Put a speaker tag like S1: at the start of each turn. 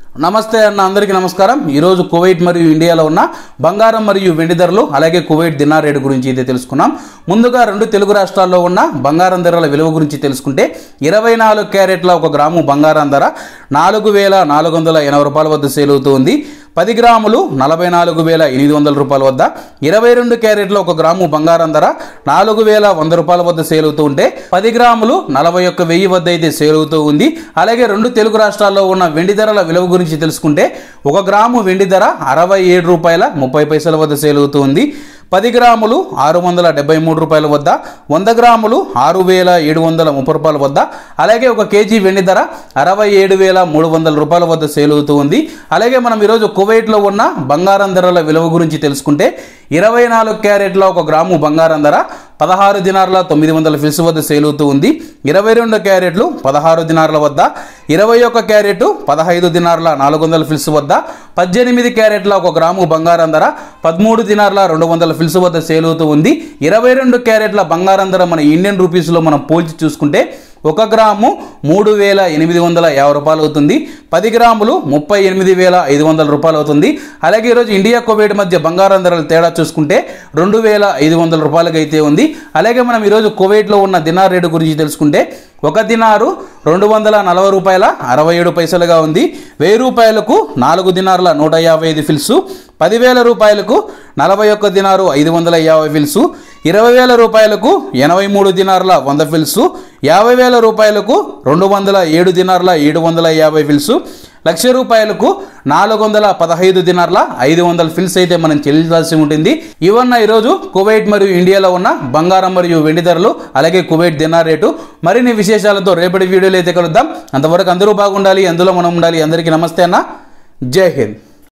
S1: నమస్తే అన్న అందరికీ నమస్కారం ఈరోజు కువైట్ మరియు ఇండియాలో ఉన్న బంగారం మరియు వెండి ధరలు అలాగే కువైట్ దినార్ రేటు గురించి అయితే తెలుసుకున్నాం ముందుగా రెండు తెలుగు రాష్ట్రాల్లో ఉన్న బంగారం ధరల విలువ గురించి తెలుసుకుంటే ఇరవై నాలుగు క్యారెట్ల ఒక గ్రాము బంగారం ధర నాలుగు వేల నాలుగు వందల ఎనభై రూపాయల వద్ద సేల్ అవుతూ ఉంది పది గ్రాములు నలభై నాలుగు వేల ఎనిమిది వందల రూపాయల వద్ద ఇరవై రెండు క్యారెట్ల ఒక గ్రాము బంగారం ధర నాలుగు వేల వంద రూపాయల వద్ద సేల్ అవుతూ ఉంటే పది గ్రాములు నలభై ఒక్క వెయ్యి వద్ద అయితే సేల్ అవుతూ ఉంది అలాగే రెండు తెలుగు రాష్ట్రాల్లో ఉన్న వెండి ధరల విలువ గురించి తెలుసుకుంటే ఒక గ్రాము వెండి ధర అరవై ఏడు రూపాయల ముప్పై పైసల వద్ద సేల్ అవుతూ ఉంది పది గ్రాములు ఆరు వందల డెబ్బై మూడు రూపాయల వద్ద వంద గ్రాములు ఆరు వేల ఏడు వందల ముప్పై రూపాయల వద్ద అలాగే ఒక కేజీ వెండి ధర అరవై ఏడు వేల మూడు వందల రూపాయల వద్ద సేల్ అవుతూ ఉంది అలాగే మనం ఈరోజు కువైట్లో ఉన్న బంగారం ధరల విలువ గురించి తెలుసుకుంటే ఇరవై నాలుగు క్యారెట్ల ఒక గ్రాము బంగారం ధర పదహారు దినార్ల తొమ్మిది వందల ఫిల్స్ వద్ద సేల్ అవుతూ ఉంది ఇరవై రెండు క్యారెట్లు పదహారు దినార్ల వద్ద ఇరవై ఒక్క క్యారెట్ పదహైదు దినార్ల నాలుగు వందల ఫిల్స్ వద్ద పద్దెనిమిది క్యారెట్ల ఒక గ్రాము బంగారం ధర పదమూడు దినార్ల రెండు వందల ఫిల్స్ వద్ద సేల్ అవుతూ ఉంది ఇరవై రెండు క్యారెట్ల బంగారం ధర మన ఇండియన్ రూపీస్లో మనం పోల్చి చూసుకుంటే ఒక గ్రాము మూడు వేల ఎనిమిది వందల యాభై రూపాయలు అవుతుంది పది గ్రాములు ముప్పై ఎనిమిది వేల ఐదు వందల రూపాయలు అవుతుంది అలాగే ఈరోజు ఇండియా కోవిడ్ మధ్య బంగారం ధరలు తేడా చూసుకుంటే రెండు వేల ఐదు వందల రూపాయలకి అయితే ఉంది అలాగే మనం ఈరోజు కువైట్లో ఉన్న దినార్ రేటు గురించి తెలుసుకుంటే ఒక దినారు రెండు వందల నలభై రూపాయల అరవై ఏడు పైసలుగా ఉంది వెయ్యి రూపాయలకు నాలుగు దినార్ల నూట యాభై ఐదు ఫిల్సు పదివేల రూపాయలకు నలభై ఒక్క దినారు ఐదు వందల యాభై ఫిల్సు ఇరవై వేల రూపాయలకు ఎనభై మూడు దినార్ల వంద ఫిల్సు యాభై వేల రూపాయలకు రెండు వందల ఏడు దినార్ల ఏడు వందల యాభై ఫిల్సు లక్ష రూపాయలకు నాలుగు వందల పదహైదు దినార్ల ఐదు వందల ఫిల్స్ అయితే మనం చెల్లించాల్సి ఉంటుంది ఇవన్న ఈరోజు కువైట్ మరియు ఇండియాలో ఉన్న బంగారం మరియు వెండి ధరలు అలాగే కువైట్ దినార్ రేటు మరిన్ని విశేషాలతో రేపటి వీడియోలో అయితే కలుద్దాం అంతవరకు అందరూ బాగుండాలి అందులో మనం ఉండాలి అందరికీ నమస్తే అన్న జై హింద్